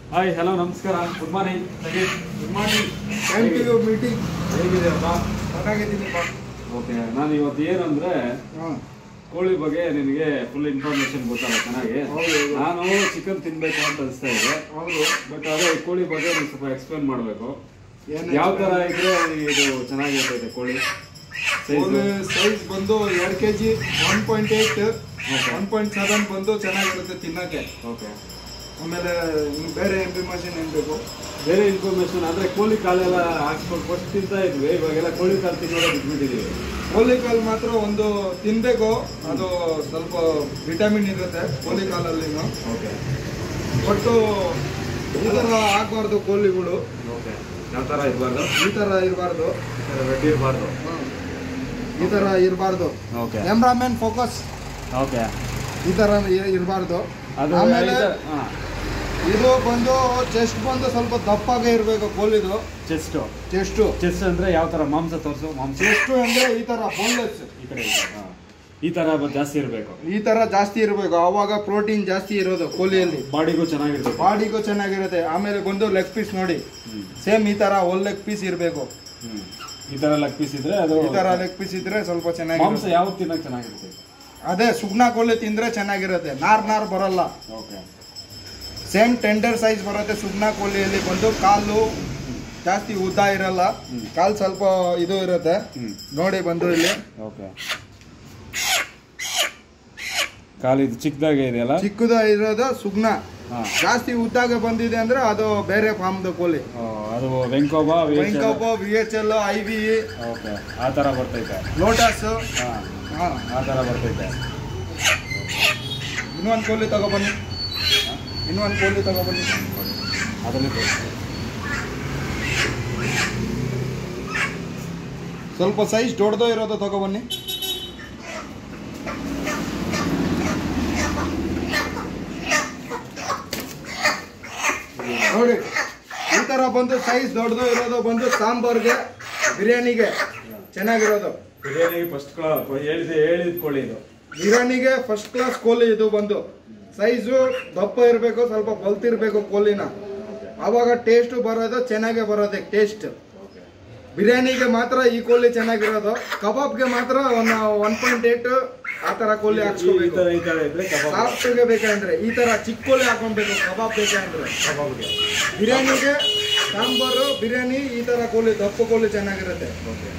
Hi hello ನಮಸ್ಕಾರ good morning Sageer good morning thank you meeting ಹೇಗಿದೆಯಪ್ಪ ಚೆನ್ನಾಗಿದ್ದೀನಿ ಬಾ ಓಕೆ ನಾನು ಇವತ್ತು ಏನಂದ್ರೆ ಹಾಂ ಕೋಳಿ ಬಗ್ಗೆ ನಿನಗೆ ಫುಲ್ ಇನ್ಫಾರ್ಮೇಶನ್ ಗೊತ್ತಲ್ಲ ಚೆನ್ನಾಗಿ ಹೌದು, ಹೌದು. ನಾನು ಚಿಕನ್ ತಿನ್ಬೇಕು ಅಂತ ಅನಿಸ್ತಾ ಇದೆ ಹೌದು ಬಟ್ ಅದೇ ಕೋಳಿ ಬಗ್ಗೆ ನೀನು ಸ್ವಲ್ಪ ಎಕ್ಸ್ಪ್ಲೇನ್ ಮಾಡಬೇಕು ಏನು ಯಾವ ತರ ಇದ್ರೆ ಇದು ಚೆನ್ನಾಗಿರ್ತೈತೆ ಕೋಳಿ ಕೋಳಿ ಸೈಜ್ ಸೈಜ್ ಬಂದು ಎರಡು K G one point eight Okay. One point seven ಬಂದು ಚೆನ್ನಾಗಿರುತ್ತೆ ತಿನ್ನಕ್ಕೆ ಓಕೆ ಆಮೇಲೆ ಇನ್ನು ಬೇರೆ ಇನ್ಫಾರ್ಮೇಷನ್ ಏನು ಬೇಕು ಬೇರೆ ಇನ್ಫಾರ್ಮೇಶನ್ ಅಂದ್ರೆ ಕೋಳಿ ಕಾಲೆಲ್ಲ ಹಾಕ್ಸ್ಕೊಂಡು ಫಸ್ಟ್ ತಿಂತಾ ಇದ್ವಿ ಇವಾಗೆಲ್ಲ ಕೋಳಿ ಕಾಲು ತಿನ್ನೋದೇ ಬಿಟ್ಬಿಟ್ಟಿದೀವಿ ಕೋಳಿ ಕಾಲು ಮಾತ್ರ ಒಂದು ತಿನ್ನಬೇಕು ಅದು ಸ್ವಲ್ಪ ವಿಟಮಿನ್ ಇರುತ್ತೆ ಕೋಳಿ ಕಾಲಲ್ಲಿನೂ ಓಕೆ ಒಟ್ಟು ಈ ಥರ ಆಗಬಾರ್ದು ಕೋಳಿಗಳು ಓಕೆ ಯಾವ ಥರ ಇರಬಾರ್ದು ಈ ಥರ ಇರಬಾರ್ದು ಈ ಥರ ರೆಡ್ ಇರಬಾರ್ದು ಈ ಥರ ಇರಬಾರ್ದು ಓಕೆ ಕ್ಯಾಮ್ರಾಮನ್ ಫೋಕಸ್ ಓಕೆ ಈ ಥರ ಇರಬಾರ್ದು ಅದು ಆಮೇಲೆ ಹಾಂ ಇದು ಬಂದು ಚೆಸ್ಟ್ ಬಂದು ಸ್ವಲ್ಪ ದಪ್ಪಾಗೆ ಇರಬೇಕು ಕೋಲಿದು ಚೆಸ್ಟು ಚೆಸ್ಟು ಚೆಸ್ಟ್ ಅಂದ್ರೆ ಯಾವ ಥರ ಮಾಂಸ ತೋರಿಸು ಮಾಂಸ ಚೆಸ್ಟು ಅಂದ್ರೆ ಈ ತರ ಬೋನ್ಲೆಸ್ ಈ ಕಡೆ ಇದೆ. ಹಾ. ಈ ಥರ ಬ- ಜಾಸ್ತಿ ಇರಬೇಕು ಈ ತರ ಜಾಸ್ತಿ ಇರಬೇಕು ಆವಾಗ ಪ್ರೋಟೀನ್ ಜಾಸ್ತಿ ಇರೋದು ಕೋಲಿಯಲ್ಲಿ ಬಾಡಿಗೂ ಚೆನ್ನಾಗಿರ್ತದೆ ಬಾಡಿಗೂ ಚೆನ್ನಾಗಿರುತ್ತೆ ಆಮೇಲೆ ಬಂದು ಲೆಗ್ ಪೀಸ್ ನೋಡಿ ಹ್ಮ್. ಸೇಮ್ ಈ ತರ ಒಲ್ ಲೆಗ್ ಪೀಸ್ ಇರಬೇಕು ಹ್ಮ್. ಈ ಥರ ಲೆಗ್ ಪೀಸ್ ಇದ್ರೆ ಅದು ಈ ತರ ಲೆಗ್ ಪೀಸ್ ಇದ್ರೆ ಸ್ವಲ್ಪ ಮಾಂಸ ಚೆನ್ನಾಗಿರುತ್ತೆ ಯಾವ್ದು ತಿನ್ನಕ್ಕೆ ಚೆನ್ನಾಗಿರ್ತದೆ ಅದೇ ಸುಗ್ನ ಕೋಳಿ ತಿಂದ್ರೆ ಚೆನ್ನಾಗಿರುತ್ತೆ ನಾರ್ ನಾರ್ ಬರಲ್ಲ ಓಕೆ ಸೇಮ್ ಟೆಂಡರ್ ಸೈಜ್ ಬರುತ್ತೆ ಸುಗ್ನ ಕೋಳಿಯಲ್ಲಿ ಬಂದು ಕಾಲು ಜಾಸ್ತಿ ಉದ್ದ ಇರಲ್ಲ ಹ್ಮ್. ಕಾಲು ಸ್ವಲ್ಪ ಇದು ಇರುತ್ತೆ ಹ್ಮ್ ನೋಡಿ ಬಂದು ಇಲ್ಲಿ ಓಕೆ ಕಾಲು ಇದು ಚಿಕ್ಕದಾಗೆ ಇದೆಯಲ್ಲ ಚಿಕ್ಕದ ಇರೋದು ಸುಗ್ನ ಹಾಂ ಜಾಸ್ತಿ ಉದ್ದಾಗ ಬಂದಿದೆ ಅಂದ್ರೆ ಅದು ಬೇರೆ ಫಾರ್ಮ್ದು ಕೋಳಿ ಅದು Venkoba Venkappa V H L I V okay ಆ ಥರ ಬರ್ತೈತೆ ಲೋಟಸ್ ಹಾಂ ಹಾ ಆ ಥರ ಬರ್ತೈತೆ ಇನ್ನೊಂದು ಕೋಳಿ ತಗೊಬನ್ನಿ ಇನ್ನೊಂದು ಕೋಳಿ ತಗೊಬನ್ನಿ ಅದರಲ್ಲಿ ತೋರಿಸಿ ಸ್ವಲ್ಪ ಸೈಜ್ ದೊಡ್ಡದು ಇರೋದು ತಗೊಬನ್ನಿ ನೋಡಿ ಈ ತರ ಬಂದು ಸೈಜ್ ದೊಡ್ಡದು ಇರೋದು ಬಂದು ಸಾಂಬಾರ್ಗೆ ಬಿರಿಯಾನಿಗೆ ಚೆನ್ನಾಗಿರೋದು ಬಿರಿಯಾನಿಗೆ ಫಸ್ಟ್ ಹೇಳಿದೆ ಹೇಳಿದ ಕೋಳಿ ಇದು ಬಿರಿಯಾನಿಗೆ ಫಸ್ಟ್ ಕ್ಲಾಸ್ ಕೋಳಿ ಇದು ಬಂದು ಸೈಜು ದಪ್ಪ ಇರಬೇಕು ಸ್ವಲ್ಪ ಬಲ್ತಿರ್ಬೇಕು ಕೋಳಿನ ಆವಾಗ ಟೇಸ್ಟ್ ಬರೋದು ಚೆನ್ನಾಗೇ ಬರೋದೆ ಟೇಸ್ಟ್ ಬಿರಿಯಾನಿಗೆ ಮಾತ್ರ ಈ ಕೋಳಿ ಚೆನ್ನಾಗಿರೋದು ಕಬಾಬ್ಗೆ ಮಾತ್ರ ಒನ್ ಒನ್ ಪಾಯಿಂಟ್ ಏಟ್ ಆ ತರ ಕೋಳಿ ಈ ಹಾಕ್ಸ್ಕೋಬೇಕು ಥರ ಈ ಥರ ಇದ್ರೆ ಕಬಾಬ್ ಸಾಫ್ಟ್ಗೆ ಬೇಕಂದ್ರೆ ಈ ತರ ಚಿಕ್ಕ ಕೋಳಿ ಹಾಕೊಬೇಕು ಕಬಾಬ್ ಬೇಕಂದ್ರೆ ಕಬಾಬ್ಗೆ ಬಿರಿಯಾನಿಗೆ ಸಾಂಬಾರು ಬಿರಿಯಾನಿ ಈ ತರ ಕೋಳಿ ದಪ್ಪ ಕೋಳಿ ಚೆನ್ನಾಗಿರುತ್ತೆ ಓಕೆ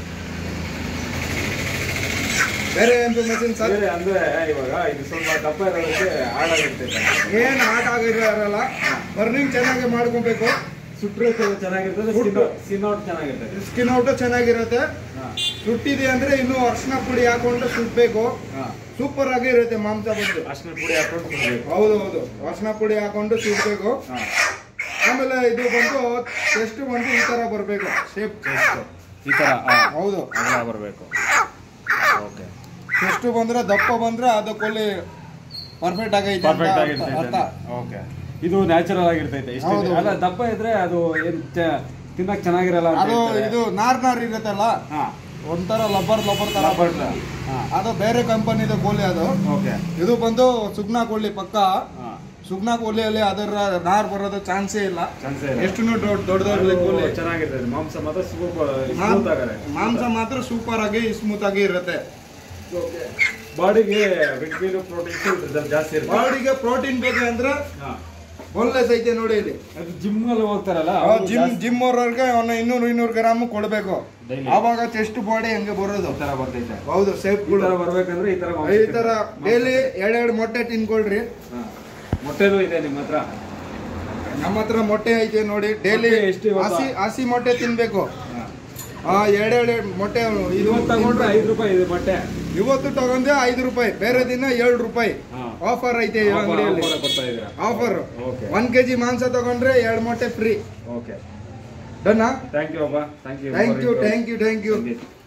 ಬೇರೆ ಇನ್ಫಾರ್ಮೇಶನ್ ಸರ್ ಬೇರೆ ಅಂದ್ರೆ ಇವಾಗ ಇದು ಸ್ವಲ್ಪ ದಪ್ಪ ಇರೋದಕ್ಕೆ ಹಾಳಾಗಿರ್ತೈತೆ ಏನ್ ಆಟ ಆಗಿರಲ್ಲ ಬರ್ನಿಂಗ್ ಚೆನ್ನಾಗಿ ಮಾಡ್ಕೊಬೇಕು ಸುಟ್ರೆ ಚೆನ್ನಾಗಿರ್ತದೆ ಸುಟ್ಟು. ಸಿನ್ನೌಟ್ ಚೆನ್ನಾಗಿರ್ತದೆ ಸ್ಕಿನ್ ಔಟ್ ಚೆನ್ನಾಗಿರುತ್ತೆ ಹಾಂ ಸುಟ್ಟಿದೆ ಅಂದ್ರೆ ಇನ್ನೂ ಅರ್ಶಿನ ಪುಡಿ ಹಾಕೊಂಡು ಸುಟ್ಬೇಕು ಹಾಂ ಸೂಪರ್ ಆಗಿ ಇರುತ್ತೆ ಮಾಂಸ ಬಂದು ಅರ್ಶಿನ ಪುಡಿ ಹಾಕೊಂಡು ತಿನ್ಬೇಕು ಹೌದು ಹೌದು ಅರ್ಶಿನ ಪುಡಿ ಹಾಕೊಂಡು ಸುಡ್ಬೇಕು ಹಾಂ ಆಮೇಲೆ ಇದು ಬಂದು ಟೆಸ್ಟ್ ಬಂದು ಈ ತರ ಬರಬೇಕು ಶೇಪ್ ಈ ಥರ ಹಾಂ ಹೌದು ಅಗಲ ಬರಬೇಕು ಓಕೆ ಟೆಸ್ಟ್ ಬಂದ್ರೆ ದಪ್ಪ ಬಂದ್ರೆ ಅದು ಕೋಳಿ ಪರ್ಫೆಕ್ಟ್ ಆಗೈತೆ ಅಂತ ಪರ್ಫೆಕ್ಟ್ ಅರ್ಥ- ಅರ್ಥ ಆಗಿರ್ತೈತೆ ಓಕೆ ಇದು ನ್ಯಾಚುರಲ್ ಆಗಿರ್ತೈತೆ ಇಷ್ಟು ಹೌದು. ಅಲ್ಲ ದಪ್ಪ ಇದ್ರೆ ಅದು ಏನು ತಿನ್ನಕ್ ಚೆನ್ನಾಗಿರಲ್ಲ ಅಂತ ಅದು ಹೇಳ್ತಾರೆ. ಇದು ನಾರ್ ನಾರ್ ಇರುತ್ತಲ್ಲ ಹಾ ಒಂಥರ ಲಬ್ಬರ್ ಲಬ್ಬರ್ ತರ ರಬ್ಬರ್ ಬರುತ್ತೆ. ಹಾ ಅದು ಬೇರೆ ಕಂಪನಿದು ಕೋಳಿ ಅದು ಓಕೆ ಇದು ಬಂದು ಸುಗ್ನ ಕೋಳಿ ಪಕ್ಕ ಹಾ ಸುಗ್ನ ಕೋಳಿಯಲ್ಲಿ ಅದರ ನಾರ್ ಬರೋದು ಚಾನ್ಸೇ ಇಲ್ಲ ಚಾನ್ಸೇ ಇಲ್ಲ ಎಷ್ಟು ದೊಡ್ಡ ದೊಡ್ಡದಾಗಲಿ ಕೋಳಿ ಅದು ಚೆನ್ನಾಗಿರ್ತದೆ ಮಾಂಸ ಮಾತ್ರ ಸ್ಮೂತ್ ಆಗರೆ ಮಾಂಸ ಮಾತ್ರ ಸೂಪರ್ ಆಗಿ ಸ್ಮೂತ್ ಆಗಿ ಇರುತ್ತೆ ಬಾಡಿಗೆ ವಿಟಮಿನ್ ಪ್ರೋಟೀನ್ಸ್ ಜಾಸ್ತಿ ಇರುತ್ತೆ ಬಾಡಿಗೆ ಪ್ರೋಟೀನ್ ಬೇಕು ಅಂದ್ರೆ ಹಾ. ಬೋನ್ಲೆಸ್ ಐತೆ ನೋಡಿ ಇಲ್ಲಿ ಅದು ಜಿಮ್ ಅಲ್ಲಿ ಹೋಗ್ತಾರಲ್ಲ ಅವ್ರು ಜಿಮ್ ಜಾಸ್ತಿ ಜಿಮ್ ಅವ್ರವ್ರಿಗೆ ಒಂದು ಇನ್ನೂರು ಇನ್ನೂರು ಗ್ರಾಮ್ ಕೊಡಬೇಕು Daily. ಆವಾಗ ಚೆಸ್ಟ್ ಬಾಡಿ ಹಂಗೆ ಬರೋದು ಈ ತರ ಬರ್ತೈತೆ ಹೌದು ಈ ಸೇಫ್ಗಳು ತರ ಬರ್ಬೇಕಂದ್ರೆ ಈ ತರ ಮಾಂಸ ಈ ತರ ತಿನ್ಬೇಕು. ಡೈಲಿ ಎರಡೆರಡು ಮೊಟ್ಟೆ ತಿನ್ಕೊಳ್ರಿ ಹಾ. ಮೊಟ್ಟೆನೂ ಇದೆ ನಿಮ್ಮ ಹತ್ರ ನಮ್ಮ ಹತ್ರ ಮೊಟ್ಟೆ ಐತೆ ನೋಡಿ ಡೈಲಿ ಮೊಟ್ಟೆ ಎಷ್ಟು ಇವತ್ತು? ಹಸಿ ಹಸಿ ಮೊಟ್ಟೆ ತಿನ್ಬೇಕು ಹಾ. ಆ ಎರಡೆರಡು ಮೊಟ್ಟೆ ಇದು ಇವತ್ತು ತಗೊಂಡ್ರೆ ಐದು ರೂಪಾಯಿ ಇದೆ ಮೊಟ್ಟೆ ಇವತ್ತು ತಗೊಂಡೆ ಐದು ರೂಪಾಯಿ ಬೇರೆ ದಿನ ಏಳು ರೂಪಾಯಿ ಹಾ. ಆಫರ್ ಐತೆ ಈ ಅಂಗಡಿಯಲ್ಲಿ ಆಫರ್ ಕೊಡ್ತಾ ಇದ್ದೀರಾ ಆಫರ್ ಓಕೆ ಒನ್ ಕೆಜಿ ಮಾಂಸ ತಗೊಂಡ್ರೆ ಎರಡು ಮೊಟ್ಟೆ ಫ್ರೀ ಓಕೆ ಡನ್ನಾ ಥ್ಯಾಂಕ್ ಯು ಅಪ್ಪ thank you thank you thank you thank you Thank you.